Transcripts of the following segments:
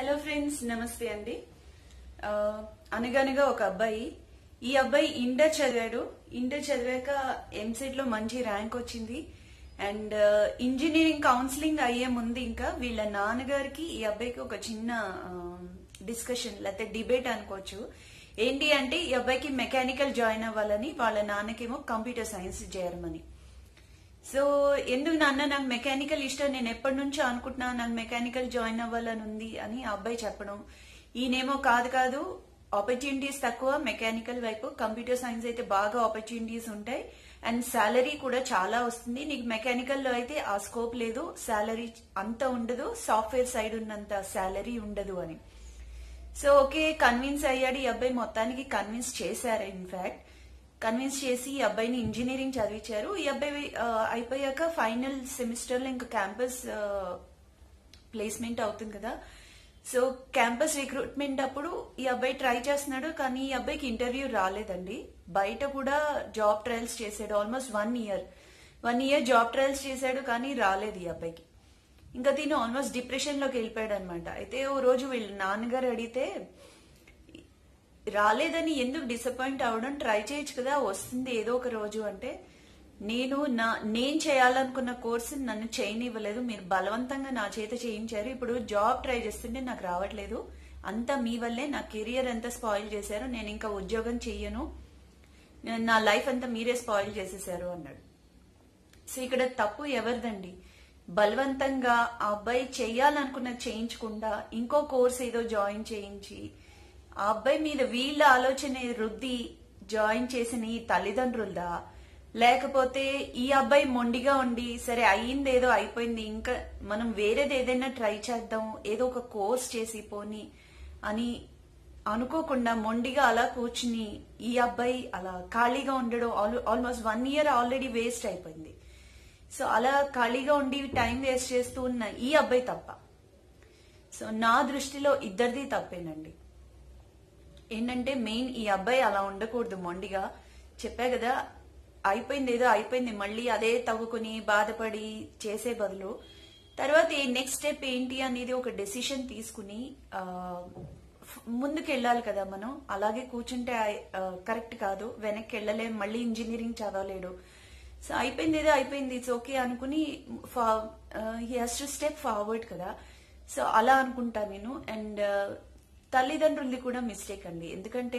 hello friends నమస్తే అండి ఆ, అనగనగా ఒక అబ్బాయి ఈ అబ్బాయి ఇంటర్ చదివాడు ఇంటర్ చదివాక ఎంసెట్ లో మంచి ర్యాంక్ వచ్చింది అండ్ ఇంజనీరింగ్ కౌన్సిలింగ్ అయ్యే ముందు ఇంకా వీళ్ళ నాన్నగారికి ఈ అబ్బాయికి ఒక చిన్న డిస్కషన్ లేకపోతే డిబేట్ అనుకోవచ్చు ఏంటి అంటే ఈ అబ్బాయికి మెకానికల్ జాయిన్ అవ్వాలని వాళ్ళ నాన్నకేమో కంప్యూటర్ సైన్స్ చేయమని సో ఎందుకు నాన్న నాకు మెకానికల్ ఇష్టం నేను ఎప్పటి నుంచో అనుకుంటున్నా నాకు మెకానికల్ జాయిన్ అవ్వాలని ఉంది అని ఆ అబ్బాయి చెప్పడం ఈయనేమో కాదు కాదు ఆపర్చునిటీస్ తక్కువ మెకానికల్ వైపు కంప్యూటర్ సైన్స్ అయితే బాగా ఆపర్చునిటీస్ ఉంటాయి అండ్ శాలరీ కూడా చాలా వస్తుంది నీకు మెకానికల్ లో అయితే ఆ స్కోప్ లేదు శాలరీ అంత ఉండదు సాఫ్ట్వేర్ సైడ్ ఉన్నంత శాలరీ ఉండదు అని సో ఓకే కన్విన్స్ అయ్యాడు ఈ అబ్బాయి మొత్తానికి కన్విన్స్ చేశారు ఇన్ఫాక్ట్ కన్విన్స్ చేసి ఈ అబ్బాయిని ఇంజనీరింగ్ చదివించారు ఈ అబ్బాయి ఆ, అయిపోయాక ఫైనల్ సెమిస్టర్ లో ఇంకా క్యాంపస్ ప్లేస్మెంట్ అవుతుంది కదా సో క్యాంపస్ రిక్రూట్మెంట్ అప్పుడు ఈ అబ్బాయి ట్రై చేస్తున్నాడు కానీ ఈ అబ్బాయికి ఇంటర్వ్యూ రాలేదండి బయట కూడా జాబ్ ట్రయల్స్ చేశాడు almost one year one year job trials చేశాడు కానీ రాలేదు ఈ అబ్బాయికి ఇంకా తిను ఆల్మోస్ట్ డిప్రెషన్ లోకి వెళ్ళిపోయాడు అనమాట అయితే ఓ రోజు వీళ్ళ నాన్నగారు అడిగితే రాలేదని ఎందుకు డిసప్పాయింట్ అవడం ట్రై చేయొచ్చు కదా వస్తుంది ఏదో ఒక రోజు అంటే నేను నా నేను చేయాలనుకున్న కోర్సు నన్ను చేయనివ్వలేదు మీరు బలవంతంగా నా చేత చేయించారు ఇప్పుడు జాబ్ ట్రై చేస్తుంటే నాకు రావట్లేదు అంతా మీ వల్లే నా కెరియర్ అంతా స్పాయిల్ చేశారు నేను ఇంకా ఉద్యోగం చెయ్యను నా లైఫ్ అంతా మీరే స్పాయిల్ చేసేసారు అన్నాడు సో ఇక్కడ తప్పు ఎవరిదండి బలవంతంగా ఆ అబ్బాయి చెయ్యాలనుకున్నది చేయించకుండా ఇంకో కోర్స్ ఏదో జాయిన్ చేయించి ఆ అబ్బాయి మీద వీళ్ళ ఆలోచన రుద్ది జాయిన్ చేసిన ఈ తల్లిదండ్రులదా లేకపోతే ఈ అబ్బాయి మొండిగా ఉండి సరే అయ్యింది ఏదో అయిపోయింది ఇంకా మనం వేరేది ఏదైనా ట్రై చేద్దాం ఏదో ఒక కోర్స్ చేసి పోని అని అనుకోకుండా మొండిగా అలా కూర్చుని ఈ అబ్బాయి అలా ఖాళీగా ఉండడం almost one year already waste అయిపోయింది సో అలా ఖాళీగా ఉండి టైం వేస్ట్ చేస్తూ ఉన్న ఈ అబ్బాయి తప్ప సో నా దృష్టిలో ఇద్దరిది తప్పేనండి ఏంటంటే మెయిన్ ఈ అబ్బాయి అలా ఉండకూడదు మొండిగా చెప్పా కదా అయిపోయింది ఏదో అయిపోయింది మళ్ళీ అదే తవ్వుకుని బాధపడి చేసే బదులు తర్వాత ఈ నెక్స్ట్ స్టెప్ ఏంటి అనేది ఒక డెసిషన్ తీసుకుని ఆ, ఫ్- ముందుకు వెళ్ళాలి కదా మనం అలాగే కూర్చుంటే కరెక్ట్ కాదు వెనక్కి వెళ్ళలేం మళ్ళీ ఇంజనీరింగ్ చదవలేడు సో అయిపోయింది ఏదో అయిపోయింది ఇట్స్ ఓకే అనుకుని he has to step forward కదా సో అలా అనుకుంటా నేను అండ్ తల్లిదండ్రులది కూడా మిస్టేక్ అండి ఎందుకంటే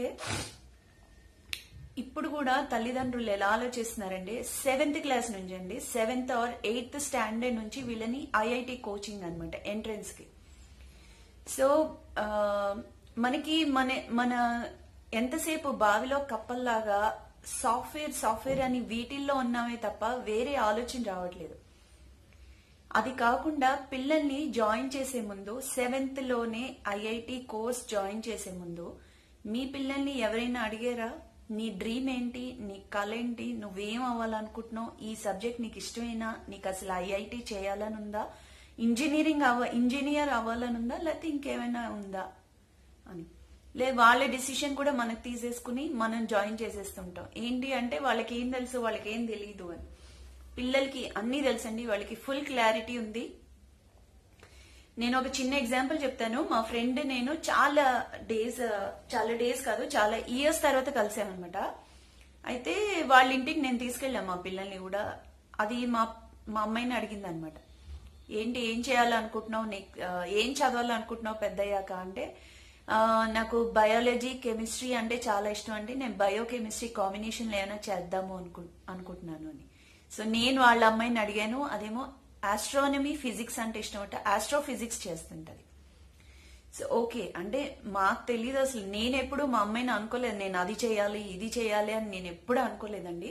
ఇప్పుడు కూడా తల్లిదండ్రులు ఎలా ఆలోచిస్తున్నారంటే సెవెంత్ క్లాస్ నుంచి అండి సెవెంత్ ఆర్ ఎయిత్ స్టాండర్డ్ నుంచి వీళ్ళని ఐఐటి కోచింగ్ అనమాట ఎంట్రన్స్ కి సో ఆ, మనకి మన మన ఎంతసేపు బావిలో కప్పల్లాగా సాఫ్ట్వేర్ సాఫ్ట్వేర్ అని వీటిల్లో ఉన్నామే తప్ప వేరే ఆలోచన రావట్లేదు అది కాకుండా పిల్లల్ని జాయిన్ చేసే ముందు సెవెంత్ లోనే ఐఐటి కోర్స్ జాయిన్ చేసే ముందు మీ పిల్లల్ని ఎవరైనా అడిగారా నీ డ్రీమ్ ఏంటి నీ కళ ఏంటి నువ్వేం అవ్వాలనుకుంటున్నావు ఈ సబ్జెక్ట్ నీకు ఇష్టమేనా నీకు అసలు ఐఐటి చేయాలని ఉందా ఇంజనీరింగ్ అవ్వ ఇంజనీర్ అవ్వాలని ఉందా లేకపోతే ఇంకేమైనా ఉందా అని లే వాళ్ళ డిసిషన్ కూడా మనకు తీసేసుకుని మనం జాయిన్ చేసేస్తుంటాం ఏంటి అంటే వాళ్ళకి ఏం తెలుసు వాళ్ళకి ఏం తెలియదు అని పిల్లలకి అన్నీ తెలుసండి వాళ్ళకి ఫుల్ క్లారిటీ ఉంది నేను ఒక చిన్న ఎగ్జాంపుల్ చెప్తాను మా ఫ్రెండ్ నేను చాలా డేస్ చాలా డేస్ కాదు చాలా ఇయర్స్ తర్వాత కలిసామన్నమాట అయితే వాళ్ళ ఇంటికి నేను తీసుకెళ్ళాను మా పిల్లల్ని కూడా అది మా మా అమ్మాయిని అడిగింది అనమాట ఏంటి ఏం చేయాలనుకుంటున్నావు నీకు ఆ, ఏం చదవాలనుకుంటున్నావు పెద్దయ్యాక అంటే ఆ, నాకు బయాలజీ కెమిస్ట్రీ అంటే చాలా ఇష్టం అంటే నేను బయోకెమిస్ట్రీ కాంబినేషన్ ఏమైనా చేద్దాము అనుకు అనుకుంటున్నాను అని సో నేను వాళ్ళ అమ్మాయిని అడిగాను అదేమో ఆస్ట్రానమీ ఫిజిక్స్ అంటే ఇష్టం అంటే ఆస్ట్రోఫిజిక్స్ చేస్తుంటది సో ఓకే అంటే మాకు తెలియదు అసలు నేను ఎప్పుడు మా అమ్మాయిని అనుకోలేదు నేను అది చేయాలి ఇది చేయాలి అని నేను ఎప్పుడు అనుకోలేదండి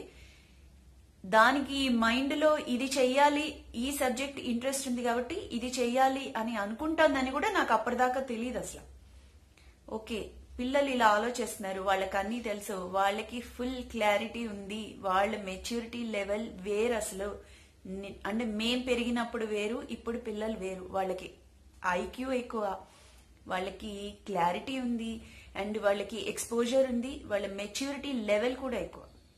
దానికి మైండ్ లో ఇది చెయ్యాలి ఈ సబ్జెక్ట్ ఇంట్రెస్ట్ ఉంది కాబట్టి ఇది చెయ్యాలి అని అనుకుంటుందని కూడా నాకు అప్పటిదాకా తెలియదు అసలు ఓకే పిల్లలు ఇలా ఆలోచిస్తున్నారు వాళ్ళకి అన్నీ తెలుసు వాళ్ళకి ఫుల్ క్లారిటీ ఉంది వాళ్ళ మెచ్యూరిటీ లెవెల్ వేరు అసలు ని- అంటే మేం పెరిగినప్పుడు వేరు ఇప్పుడు పిల్లలు వేరు వాళ్ళకి ఐక్యూ ఎక్కువ వాళ్ళకి క్లారిటీ ఉంది అండ్ వాళ్ళకి ఎక్స్పోజర్ ఉంది వాళ్ళ మెచ్యూరిటీ లెవెల్ కూడా ఎక్కువ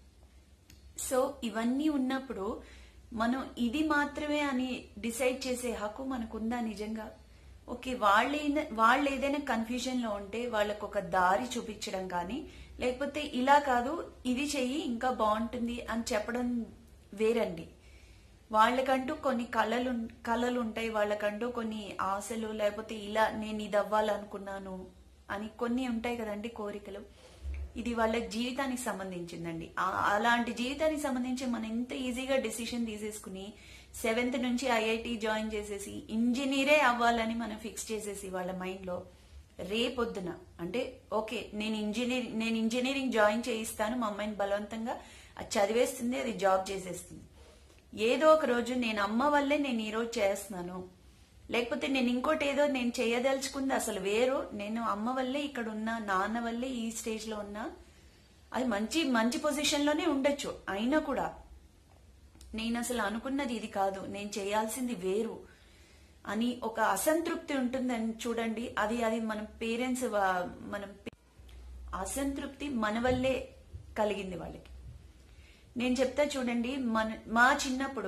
సో ఇవన్నీ ఉన్నప్పుడు మనం ఇది మాత్రమే అని డిసైడ్ చేసే హక్కు మనకుందా నిజంగా ఓకే వాళ్ళు వాళ్ళు ఏదైనా కన్ఫ్యూజన్ లో ఉంటే వాళ్ళకు ఒక దారి చూపించడం కానీ లేకపోతే ఇలా కాదు ఇది చెయ్యి ఇంకా బాగుంటుంది అని చెప్పడం వేరండి వాళ్ళకంటూ కొన్ని కళలు కళలు ఉంటాయి వాళ్ళకంటూ కొన్ని ఆశలు లేకపోతే ఇలా నేను ఇది అవ్వాలనుకున్నాను అని కొన్ని ఉంటాయి కదండి కోరికలు ఇది వాళ్ళ జీవితానికి సంబంధించిందండి ఆ- అలాంటి జీవితానికి సంబంధించి మనం ఎంత ఈజీగా డెసిషన్ తీసేసుకుని సెవెంత్ నుంచి ఐఐటి జాయిన్ చేసేసి ఇంజనీరే అవ్వాలని మనం ఫిక్స్ చేసేసి వాళ్ళ మైండ్ లో రేపొద్దున అంటే ఓకే నేను ఇంజనీరింగ్ నేను ఇంజనీరింగ్ జాయిన్ చేయిస్తాను మా అమ్మాయిని బలవంతంగా అది చదివేస్తుంది అది జాబ్ చేసేస్తుంది ఏదో ఒక రోజు నేను అమ్మ వల్లే నేను ఈ రోజు చేస్తున్నాను లేకపోతే నేను ఇంకోటి ఏదో నేను చేయదలుచుకుంది అసలు వేరు నేను అమ్మ వల్లే ఇక్కడ ఉన్నా నాన్న వల్లే ఈ స్టేజ్ లో ఉన్నా అది మంచి మంచి పొజిషన్ లోనే ఉండొచ్చు అయినా కూడా నేను అసలు అనుకున్నది ఇది కాదు నేను చేయాల్సింది వేరు అని ఒక అసంతృప్తి ఉంటుందని చూడండి అది అది మన పేరెంట్స్ మనం అసంతృప్తి మన వల్లే కలిగింది వాళ్ళకి నేను చెప్తా చూడండి మన మా చిన్నప్పుడు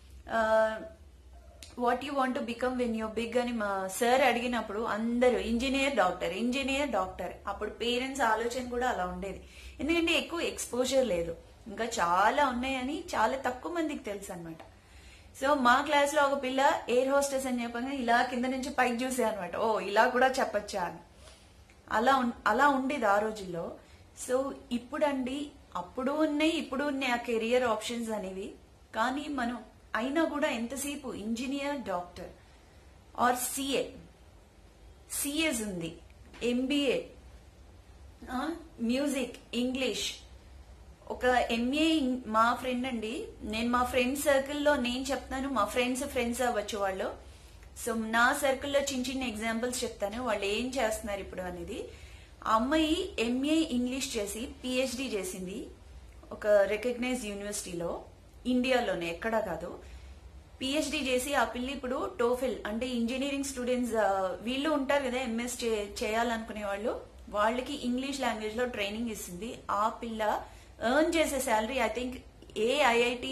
what you want become when you big అని మా సార్ అడిగినప్పుడు అందరూ ఇంజనీర్ డాక్టర్ ఇంజనీర్ డాక్టర్ అప్పుడు పేరెంట్స్ ఆలోచన కూడా అలా ఉండేది ఎందుకంటే ఎక్కువ ఎక్స్పోజర్ లేదు ఇంకా చాలా ఉన్నాయని చాలా తక్కువ మందికి తెలుసు అనమాట సో మా క్లాస్ లో ఒక పిల్ల ఎయిర్ హోస్టెస్ అని చెప్పగానే ఇలా కింద నుంచి పైకి చూసే అనమాట ఓ ఇలా కూడా చెప్పొచ్చా అని అలా ఉన్- అలా ఉండేది ఆ రోజుల్లో సో ఇప్పుడండి అప్పుడు ఉన్నాయి ఇప్పుడు ఉన్నాయి ఆ కెరియర్ ఆప్షన్స్ అనేవి కానీ మనం అయినా కూడా ఎంతసేపు engineer doctor or CA CS ఉంది ఎంబీఏ మ్యూజిక్ ఇంగ్లీష్ ఒక ఎంఏ మా ఫ్రెండ్ అండి నేను మా ఫ్రెండ్ సర్కిల్లో నేను చెప్తాను మా ఫ్రెండ్స్ ఫ్రెండ్స్ అవ్వచ్చు వాళ్ళు సో నా సర్కిల్లో చిన్న చిన్న ఎగ్జాంపుల్స్ చెప్తాను వాళ్ళు ఏం చేస్తున్నారు ఇప్పుడు అనేది ఆ అమ్మాయి ఎంఏ ఇంగ్లీష్ చేసి పిహెచ్డి చేసింది ఒక రికగ్నైజ్ యూనివర్సిటీలో ఇండియాలోనే ఎక్కడా కాదు పిహెచ్డి చేసి ఆ పిల్ల ఇప్పుడు టోఫిల్ అంటే ఇంజనీరింగ్ స్టూడెంట్స్ ఆ, వీళ్ళు ఉంటారు కదా ఎంఎస్ చేయాలనుకునే వాళ్ళు వాళ్ళకి ఇంగ్లీష్ లాంగ్వేజ్ లో ట్రైనింగ్ ఇస్తుంది ఆ పిల్ల ఎర్న్ చేసే salary I think a IIT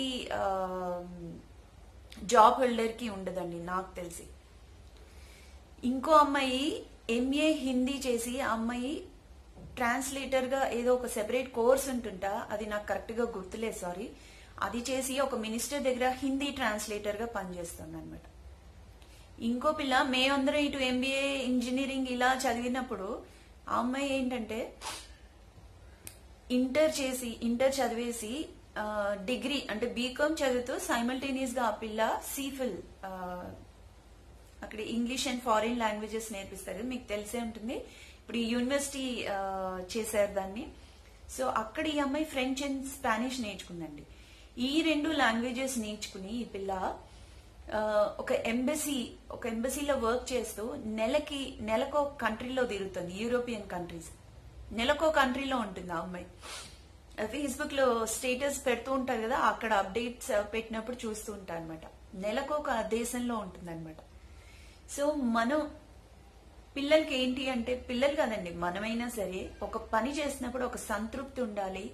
job holder కి ఉండదండి నాకు తెలిసి ఇంకో అమ్మాయి ఎంఏ హిందీ చేసి ఆ అమ్మాయి ట్రాన్స్లేటర్ గా ఏదో ఒక సెపరేట్ కోర్స్ ఉంటుంటా అది నాకు కరెక్ట్ గా గుర్తులేదు సారీ అది చేసి ఒక మినిస్టర్ దగ్గర హిందీ ట్రాన్స్లేటర్ గా పనిచేస్తుంది అనమాట ఇంకో పిల్ల మేమందరం ఇటు ఎంబీఏ ఇంజనీరింగ్ ఇలా చదివినప్పుడు ఆ అమ్మాయి ఏంటంటే ఇంటర్ చేసి ఇంటర్ చదివేసి ఆ, డిగ్రీ అంటే బీకామ్ చదువుతూ సైమల్టేనియస్ గా ఆ పిల్ల సీఫిల్ ఆ, అక్కడ ఇంగ్లీష్ అండ్ ఫారిన్ లాంగ్వేజెస్ నేర్పిస్తారు మీకు తెలిసే ఉంటుంది ఇప్పుడు ఈ యూనివర్సిటీ ఆ, చేశారు దాన్ని సో అక్కడ ఈ అమ్మాయి ఫ్రెంచ్ అండ్ స్పానిష్ నేర్చుకుందండి ఈ రెండు లాంగ్వేజెస్ నేర్చుకుని ఈ పిల్ల ఆ, ఒక ఎంబసీ ఒక ఎంబసీలో వర్క్ చేస్తూ నెలకి నెలకో కంట్రీలో తిరుగుతుంది యూరోపియన్ కంట్రీస్ నెలకో కంట్రీలో ఉంటుంది ఆ అమ్మాయి ఫేస్బుక్ లో స్టేటస్ పెడుతూ ఉంటారు కదా అక్కడ అప్డేట్స్ పెట్టినప్పుడు చూస్తూ ఉంటారు అనమాట నెలకు ఒక దేశంలో ఉంటుంది అనమాట సో మనం పిల్లలకి ఏంటి అంటే పిల్లలు కదండి మనమైనా సరే ఒక పని చేసినప్పుడు ఒక సంతృప్తి ఉండాలి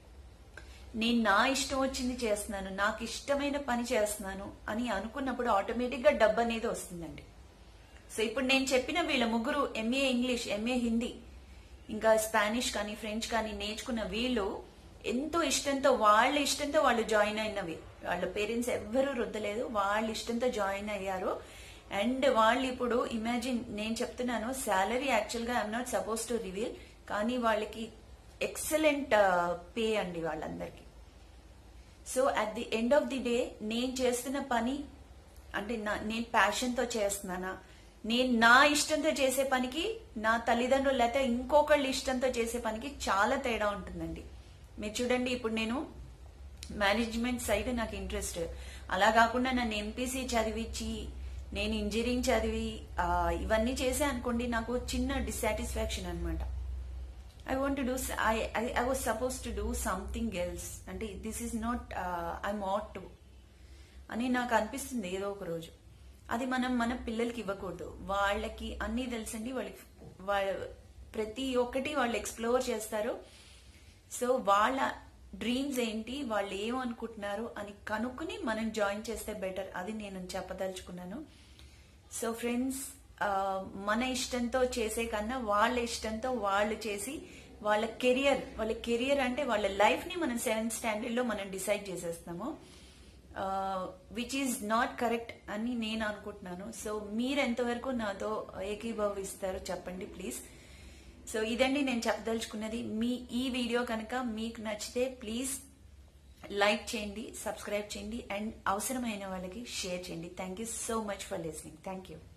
నేను నా ఇష్టం వచ్చింది చేస్తున్నాను నాకు ఇష్టమైన పని చేస్తున్నాను అని అనుకున్నప్పుడు ఆటోమేటిక్ గా డబ్బు అనేది వస్తుందండి సో ఇప్పుడు నేను చెప్పిన వీళ్ళ ముగ్గురు ఎంఏ ఇంగ్లీష్ ఎంఏ హిందీ ఇంకా స్పానిష్ కానీ ఫ్రెంచ్ కానీ నేర్చుకున్న వీళ్ళు ఎంతో ఇష్టంతో వాళ్ళ ఇష్టంతో వాళ్ళు జాయిన్ అయినవి వాళ్ళ పేరెంట్స్ ఎవ్వరూ రుద్దలేదు వాళ్ళ ఇష్టంతో జాయిన్ అయ్యారు అండ్ వాళ్ళు ఇప్పుడు ఇమాజిన్ నేను చెప్తున్నాను శాలరీ యాక్చువల్ గా I'm not suppose to reveal కానీ వాళ్ళకి ఎక్సలెంట్ పే అండి వాళ్ళందరికీ so at the end of the day నేను చేస్తున్న పని అంటే నా నేను ప్యాషన్ తో చేస్తున్నానా నేను నా ఇష్టంతో చేసే పనికి నా తల్లిదండ్రులు లేకపోతే ఇంకొకళ్ళ ఇష్టంతో చేసే పనికి చాలా తేడా ఉంటుందండి మీరు చూడండి ఇప్పుడు నేను మేనేజ్మెంట్ సైడ్ నాకు ఇంట్రెస్ట్ అలా కాకుండా నన్ను ఎంపీసీ చదివించి నేను ఇంజనీరింగ్ చదివి ఆ, ఇవన్నీ చేసే అనుకోండి నాకు చిన్న డిస్సాటిస్ఫాక్షన్ అనమాట I want to do I I was suppose to do something else అంటే this is not I meant to అని నాకు అనిపిస్తుంది ఏదో ఒక రోజు అది మనం మన పిల్లలకి ఇవ్వకూడదు వాళ్ళకి అన్నీ తెలుసండి వాళ్ళకి వాళ్ళ ప్రతి ఒక్కటి వాళ్ళు ఎక్స్ప్లోర్ చేస్తారు సో వాళ్ళ డ్రీమ్స్ ఏంటి వాళ్ళు ఏమనుకుంటున్నారు అని కనుక్కుని మనం జాయిన్ చేస్తే బెటర్ అది నేను చెప్పదలుచుకున్నాను సో ఫ్రెండ్స్ ఆ, మన ఇష్టంతో చేసే కన్నా వాళ్ళ ఇష్టంతో వాళ్ళు చేసి వాళ్ళ కెరియర్ వాళ్ళ కెరియర్ అంటే వాళ్ళ లైఫ్ ని మనం సెవెంత్ స్టాండర్డ్ లో మనం డిసైడ్ చేసేస్తాము విచ్ ఈజ్ నాట్ కరెక్ట్ అని నేను అనుకుంటున్నాను సో మీరు ఎంతవరకు నాతో ఏకీభవిస్తారో చెప్పండి ప్లీజ్ సో ఇదండి నేను చెప్పదలుచుకున్నది మీ ఈ వీడియో కనుక మీకు నచ్చితే ప్లీజ్ లైక్ చేయండి సబ్స్క్రైబ్ చేయండి అండ్ అవసరమైన వాళ్ళకి షేర్ చేయండి thank you so much for listening thank you